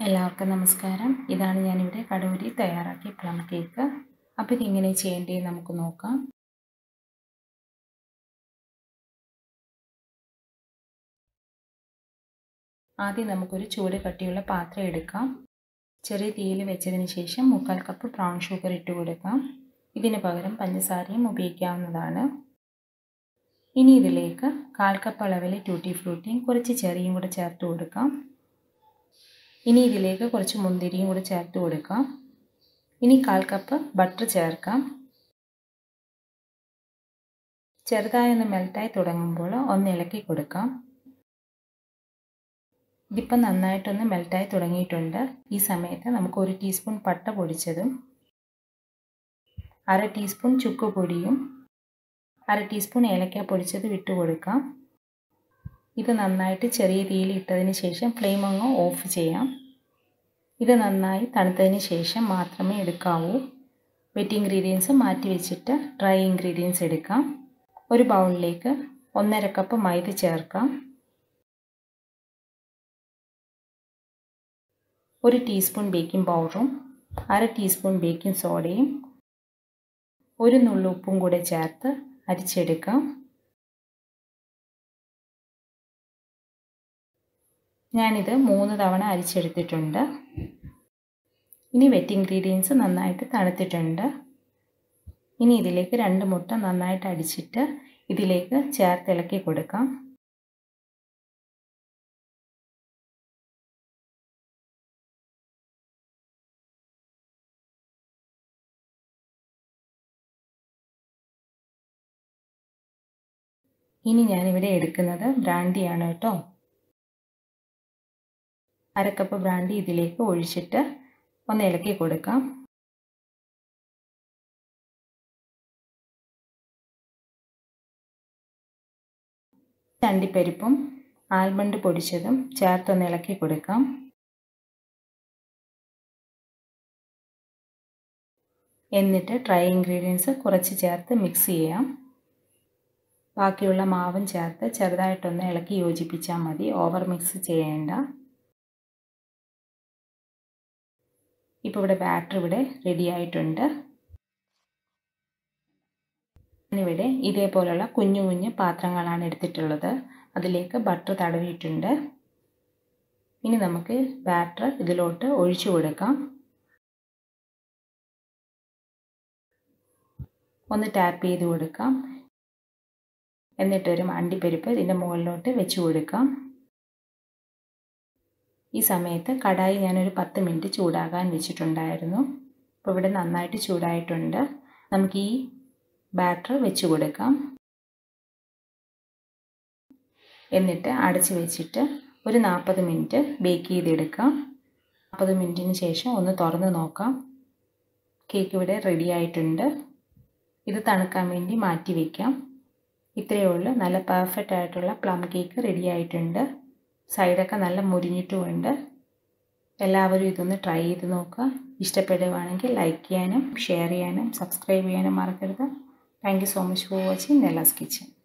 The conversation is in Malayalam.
എല്ലാവർക്കും നമസ്കാരം ഇതാണ് ഞാനിവിടെ കടൂരി തയ്യാറാക്കിയ പ്ലം കേക്ക് അപ്പോൾ ഇതെങ്ങനെ ചെയ്യേണ്ടത് നമുക്ക് നോക്കാം ആദ്യം നമുക്കൊരു ചൂട് കട്ടിയുള്ള പാത്രം എടുക്കാം ചെറിയ തീയിൽ വെച്ചതിന് ശേഷം മുക്കാൽ കപ്പ് ബ്രൗൺ ഷുഗർ ഇട്ട് കൊടുക്കാം ഇതിന് പകരം പഞ്ചസാരയും ഉപയോഗിക്കാവുന്നതാണ് ഇനി ഇതിലേക്ക് കാൽ കപ്പ് അളവിൽ ടൂട്ടി ഫ്രൂട്ടിയും കുറച്ച് ചെറിയും കൂടെ ചേർത്ത് കൊടുക്കാം ഇനി ഇതിലേക്ക് കുറച്ച് മുന്തിരിയും കൂടി ചേർത്ത് കൊടുക്കാം ഇനി കാൽ കപ്പ് ബട്ടർ ചേർക്കാം ചെറുതായി ഒന്ന് മെൽറ്റായി തുടങ്ങുമ്പോൾ ഒന്ന് ഇളക്കി കൊടുക്കാം ഇതിപ്പം നന്നായിട്ടൊന്ന് മെൽറ്റായി തുടങ്ങിയിട്ടുണ്ട് ഈ സമയത്ത് നമുക്ക് ഒരു ടീസ്പൂൺ പട്ട പൊടിച്ചതും അര ടീസ്പൂൺ ചുക്ക് പൊടിയും അര ടീസ്പൂൺ ഏലക്ക പൊടിച്ചതും ഇട്ട് കൊടുക്കാം ഇത് നന്നായിട്ട് ചെറിയ തീയിൽ ഇട്ടതിന് ശേഷം ഫ്ലെയിം അങ്ങ് ഓഫ് ചെയ്യാം ഇത് നന്നായി തണുത്തതിന് ശേഷം മാത്രമേ എടുക്കാവൂ വെറ്റ് ഇൻഗ്രീഡിയൻസ് മാറ്റി വെച്ചിട്ട് ഡ്രൈ ഇൻഗ്രീഡിയൻസ് എടുക്കാം ഒരു ബൗളിലേക്ക് ഒന്നര കപ്പ് മൈദ ചേർക്കാം ഒരു ടീസ്പൂൺ ബേക്കിംഗ് പൗഡറും അര ടീസ്പൂൺ ബേക്കിംഗ് സോഡയും ഒരു നുള്ളുപ്പും കൂടെ ചേർത്ത് അരിച്ചെടുക്കാം ഞാനിത് മൂന്ന് തവണ അരിച്ചെടുത്തിട്ടുണ്ട് ഇനി വെറ്റ് ഇൻഗ്രീഡിയൻസ് നന്നായിട്ട് തണുത്തിട്ടുണ്ട് ഇനി ഇതിലേക്ക് രണ്ട് മുട്ട നന്നായിട്ട് അടിച്ചിട്ട് ഇതിലേക്ക് ചേർത്തിളക്കി കൊടുക്കാം ഇനി ഞാനിവിടെ എടുക്കുന്നത് ബ്രാൻഡിയാണ് കേട്ടോ അരക്കപ്പ് ബ്രാൻഡി ഇതിലേക്ക് ഒഴിച്ചിട്ട് ഒന്ന് ഇളക്കി കൊടുക്കാം ചണ്ടിപ്പരിപ്പും ആൽമണ്ട് പൊടിച്ചതും ചേർത്തൊന്ന് ഇളക്കി കൊടുക്കാം എന്നിട്ട് ഡ്രൈ ഇൻഗ്രീഡിയൻസ് കുറച്ച് ചേർത്ത് മിക്സ് ചെയ്യാം ബാക്കിയുള്ള മാവും ചേർത്ത് ചെറുതായിട്ടൊന്ന് ഇളക്കി യോജിപ്പിച്ചാൽ മതി ഓവർ മിക്സ് ചെയ്യേണ്ട ഇപ്പോൾ ഇവിടെ ബാറ്റർ ഇവിടെ റെഡി ആയിട്ടുണ്ട് ഇവിടെ ഇതേപോലുള്ള കുഞ്ഞു കുഞ്ഞു പാത്രങ്ങളാണ് എടുത്തിട്ടുള്ളത് അതിലേക്ക് ബട്ടർ തടവിയിട്ടുണ്ട് ഇനി നമുക്ക് ബാറ്റർ ഇതിലോട്ട് ഒഴിച്ചു കൊടുക്കാം ഒന്ന് ടാപ്പ് ചെയ്ത് കൊടുക്കാം എന്നിട്ടൊരു അണ്ടിപ്പരിപ്പ് ഇതിൻ്റെ മുകളിലോട്ട് വെച്ച് കൊടുക്കാം ഈ സമയത്ത് കടായി ഞാനൊരു പത്ത് മിനിറ്റ് ചൂടാകാൻ വെച്ചിട്ടുണ്ടായിരുന്നു അപ്പോൾ ഇവിടെ നന്നായിട്ട് ചൂടായിട്ടുണ്ട് നമുക്ക് ഈ ബാറ്റർ വെച്ച് കൊടുക്കാം എന്നിട്ട് അടച്ച് വെച്ചിട്ട് ഒരു നാൽപ്പത് മിനിറ്റ് ബേക്ക് ചെയ്തെടുക്കാം നാൽപ്പത് മിനിറ്റിന് ശേഷം ഒന്ന് തുറന്ന് നോക്കാം കേക്ക് ഇവിടെ റെഡി ആയിട്ടുണ്ട് ഇത് തണുക്കാൻ വേണ്ടി മാറ്റി വയ്ക്കാം ഇത്രയേ ഉള്ളൂ നല്ല പെർഫെക്റ്റ് ആയിട്ടുള്ള പ്ലം കേക്ക് റെഡി ആയിട്ടുണ്ട് സൈഡൊക്കെ നല്ല മുരിഞ്ഞിട്ടുമുണ്ട് എല്ലാവരും ഇതൊന്ന് ട്രൈ ചെയ്ത് നോക്കുക ഇഷ്ടപ്പെടുകയാണെങ്കിൽ ലൈക്ക് ചെയ്യാനും ഷെയർ ചെയ്യാനും സബ്സ്ക്രൈബ് ചെയ്യാനും മറക്കരുത് thank you so much for watching Nellas kitchen